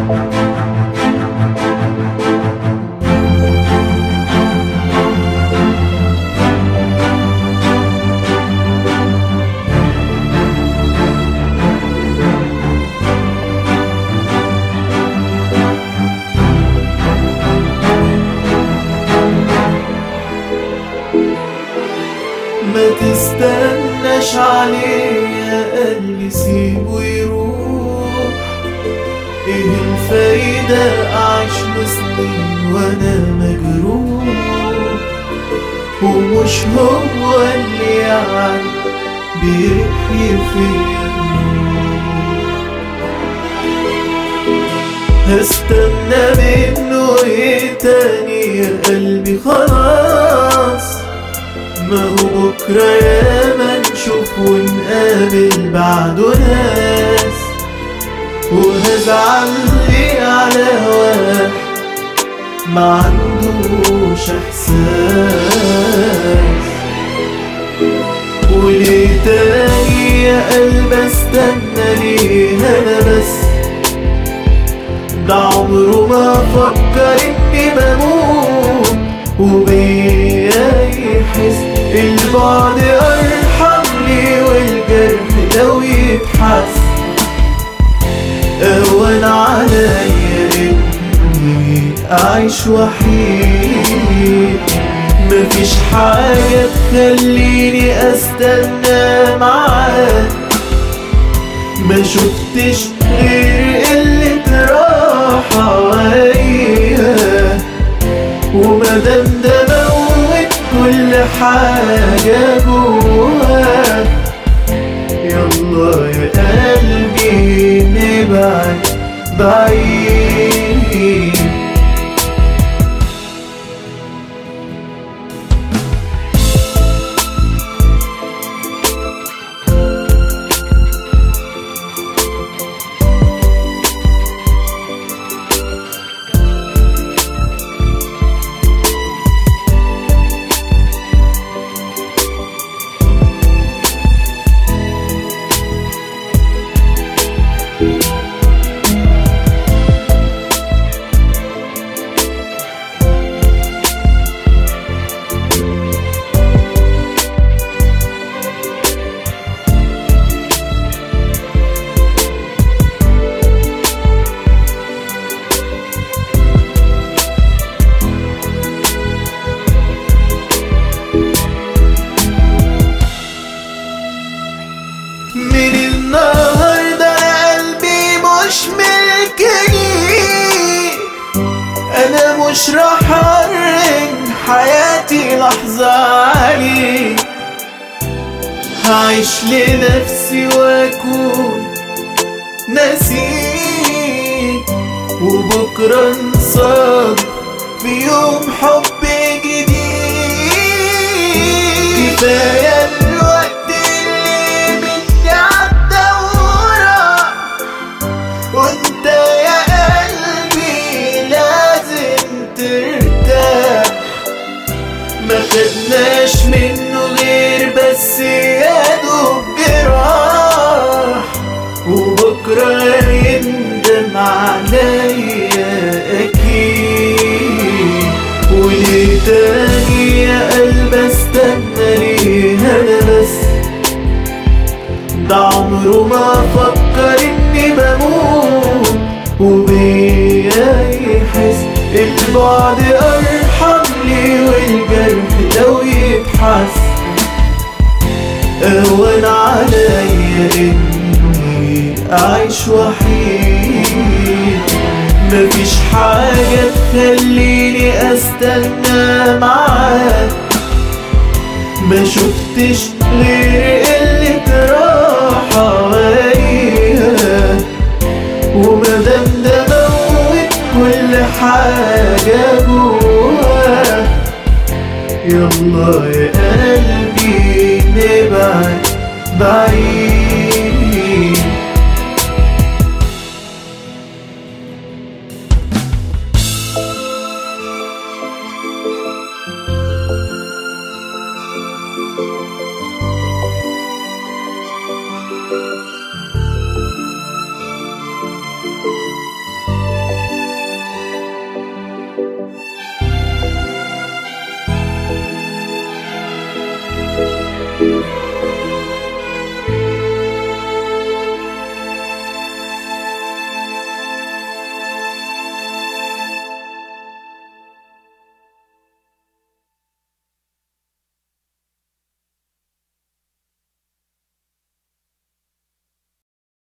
ما تستناش عليه يا قلبي سيبه يروح ايه الفايدة اعيش وسنين وانا مجروح ومش هو اللي يعني بيحيي فيا هستنى منه ايه تاني يا قلبي خلاص ما هو بكرة ياما نشوف ونقابل بعده ناس وهزعل ليه على واحد ما عندوش احساس وليه تاني يا قلب استنى ليه انا بس ده عمره ما فكر اني بموت وبيا يحس البعد ارحم لي والجرح لو يتحس اهون عليا اني اعيش وحيد مفيش حاجة تخليني استنى معاك ما شفتش غير قلة راحة وياه ومادام ده موت كل حاجة جواك يلا يا قلبي نبعد بعيد من النهاردة أنا قلبي مش ملكني أنا مش راح أرن حياتي لحظة عليه هعيش لنفسي وأكون نسيت وبكرة نصادف في يوم حب جديد كفاية الوقت اللي مني عدى ورا وانت يا قلبي لازم ترتاح ما خدناش منه غير بس يا دوب جراح وبكرة يندم عليا أكيد وليه تاني يا قلب استنى ليه أنا بس ده عمره ما فكر إني بموت وبيا يحس البعد أرحم لي والجرح لو يتحس أهون عليا إني أعيش وحيد مفيش حاجة تخليني أستنى معاك ما شفتش غير قلة راحة وياه ومادام ده موت كل حاجة جواك يلا يا قلبي نبعد بعيد